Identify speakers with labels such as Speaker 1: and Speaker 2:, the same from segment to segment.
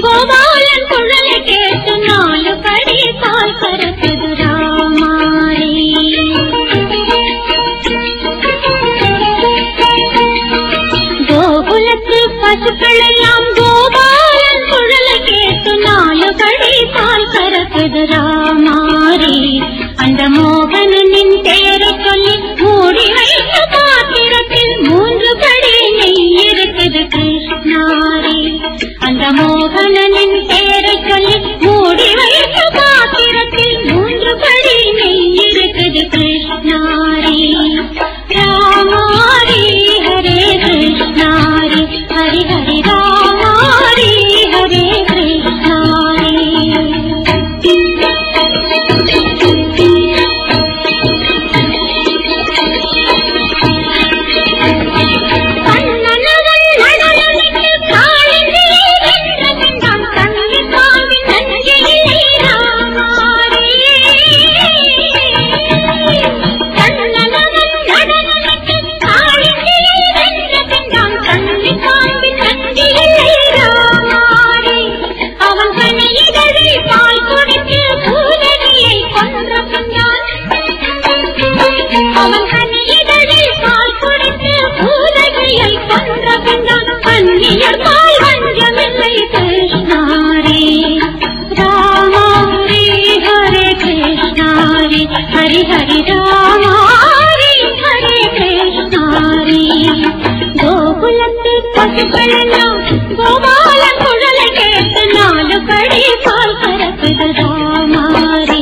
Speaker 1: கோபாலன் குழலை கேட்டு நாலு படி பால் கறக்குது ராமாரி கோகுலத்து பசுக்கள் எல்லாம் கோபாலன் குழலை கேட்டு நாலு படி பால் கறக்குது ராமாரி அந்த மோகனனின் பெயரை சொல்லி மூடி வைத்த பாத்திரத்தில் மூன்று படி நெய் இருக்குது கிருஷ்ணாரி அந்த மோகனனின் பெயரை சொல்லி மூடி வைத்த பாத்திரத்தில் மூன்று படி நெய் இருக்குது கிருஷ்ணாரி ராமாரி ஹரே கிருஷ்ணாரி ஹரி ஹரி ராமாரி ஹரே கண்ணனவன் நடனமிட்டு காளிந்தியை வென்ற பின்னால் கண்ணில் பாவின் நஞ்சையிலே ராமாரி. கண்ணனவன் நடனமிட்டு காளிந்தியை வென்ற பின்னால் கண்ணில் பாவின் நஞ்சையிலே ராமாரி. அவன் கனியிதழில் பால் குடித்து பூதகியை கொன்ற பின்னால் அவன் கனியிதழில் பால் குடித்து பூதகியை கொன்ற பின்னால் கண்ணியர் பால் வஞ்சமில்லை கிருஷ்ணாரி ராமாரி ஹரே கிருஷ்ணாரி ஹரி ஹரி ராமாரி ஹரே கிருஷ்ணாரி கோகுலத்து பசுக்களெல்லாம் கோபால குழலை கேட்டு நாலு படி பால் கறக்குது ராமாரி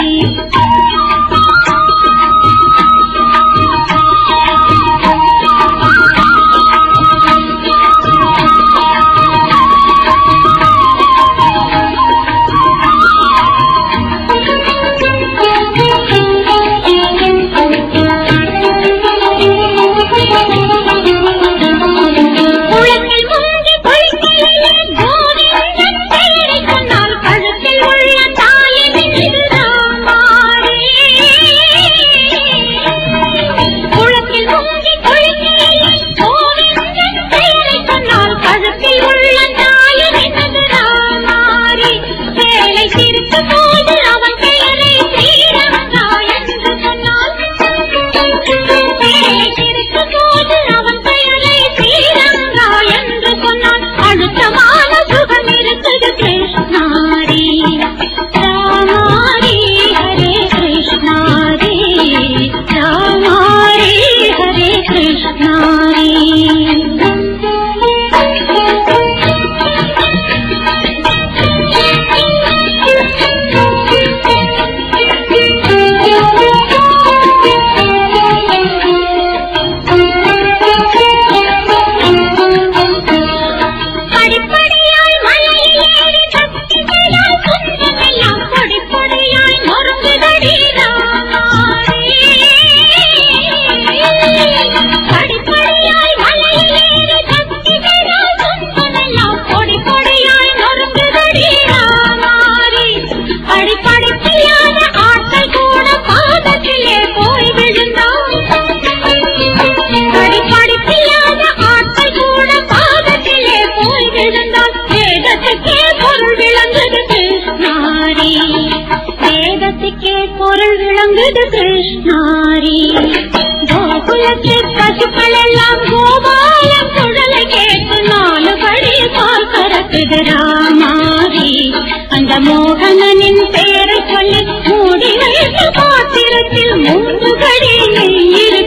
Speaker 1: குளத்தில் முங்கி பொய்க்கையிலே கோவிந்தன் பெயரைச் சொன்னால் கழுத்தில் உள்ள தாயின் மீது ராமாரி. குளத்தில் முங்கி பொய்க்கையிலே கோவிந்தன் பெயரைச் சொன்னால் கழுத்தில் உள்ள தாயின் மீது ராமாரி. வேலை சிரித்த போது அவன் பெயரை ஸ்ரீரங்கா என்று சொன்னால் வேலை சிரித்த போது அவன் பெயரை ஸ்ரீரங்கா என்று சொன்னான் அழுத்தமான சுகம் இருக்குது கிருஷ்ணாரி ராமாரி ஹரே கிருஷ்ணாரி ராமாரி ஹரே கிருஷ்ணாரி படிப்படியாய் மலையேறி சக்திகளால் குன்றமெல்லாம் பொடி பொடியாய் நொறுங்குதடி ராமாரி. படிப்படியாய் மலையேறி சக்திகளால் குன்றமெல்லாம் பொடி பொடியாய் நொறுங்குதடி ராமாரி. படிப்படிப்பில்லாத ஆட்கள் கூட பாதத்திலே போய் விழுந்தான் படிப்படிப்பில்லாத ஆட்கள் கூட பாதத்திலே போய் விழுந்தால் வேதத்துக்கே பொருள் விளங்குது கிருஷ்ணாரி வேதத்துக்கே பொருள் விளங்குது கிருஷ்ணாரி கோகுலத்து பசுக்கள் எல்லாம் கோபாலம் குழலை கேட்டு நாலு படி பால் கறக்குது ராமாரி அந்த மோகனனின் பெயரை சொல்லி மூடி வைத்த பாத்திரத்தில் மூன்று படி நெய்